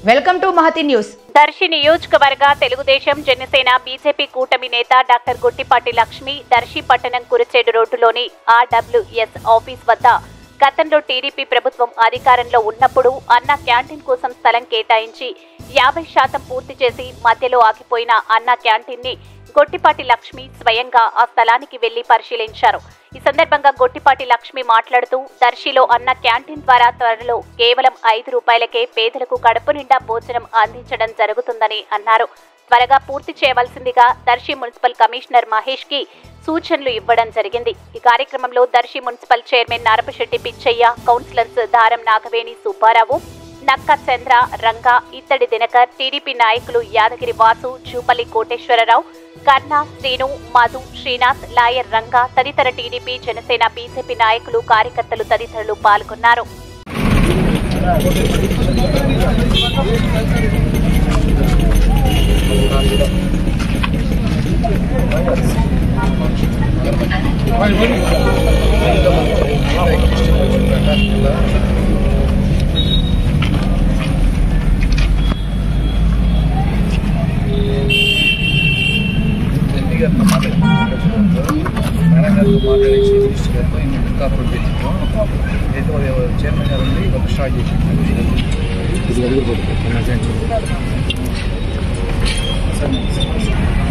welcome to Mahathi news Darsi నియోజకవర్గ Telugu Desam Janasena BJP కూటమి నేత డాక్టర్ గుట్టిపాటి లక్ష్మి దర్శి పట్టణం కురిచేడు రోడ్డులోని ఆర్డబ్ల్యూఎస్ ఆఫీస్ వద్ద గతంలో టీడీపీ ప్రభుత్వం అధికారంలో ఉన్నప్పుడు అన్న క్యాంటీన్ కోసం స్థలం కేటాయించి యాభై శాతం పూర్తి చేసి మధ్యలో ఆగిపోయిన అన్న క్యాంటీన్ ని గొట్టిపాటి లక్ష్మి స్వయంగా ఆ స్థలానికి వెళ్లి పరిశీలించారు ఈ సందర్భంగా గొట్టిపాటి లక్ష్మి మాట్లాడుతూ దర్శిలో అన్న క్యాంటీన్ ద్వారా త్వరలో కేవలం ఐదు రూపాయలకే పేదలకు కడుపు నిండా భోజనం అందించడం జరుగుతుందని అన్నారు త్వరగా పూర్తి చేయవలసిందిగా దర్శి మున్సిపల్ కమిషనర్ మహేష్ కి సూచనలు ఇవ్వడం జరిగింది ఈ కార్యక్రమంలో Darsi municipal chairman Narapasetti Pichaiah councillors Daram Nagaveni Subbarao నక్క చంద్ర రంగా ఇత్తడి దినకర్ టీడీపీ నాయకులు యాదగిరి వాసు జూపల్లి కోటేశ్వరరావు కర్ణ శ్రీను మధు శ్రీనాథ్ లాయర్ రంగా తదితర టీడీపీ జనసేన బీజేపీ నాయకులు కార్యకర్తలు తదితరులు పాల్గొన్నారు ఎంపీ గారితో మాట్లాడి మేడం గారితో మాట్లాడేసి మినిస్టర్ గారితో ఇంకా అప్రోచ్ చేసినాం అయితే వాళ్ళు చైర్మన్ గారు ఉండి ఒక స్టార్ట్ చేసి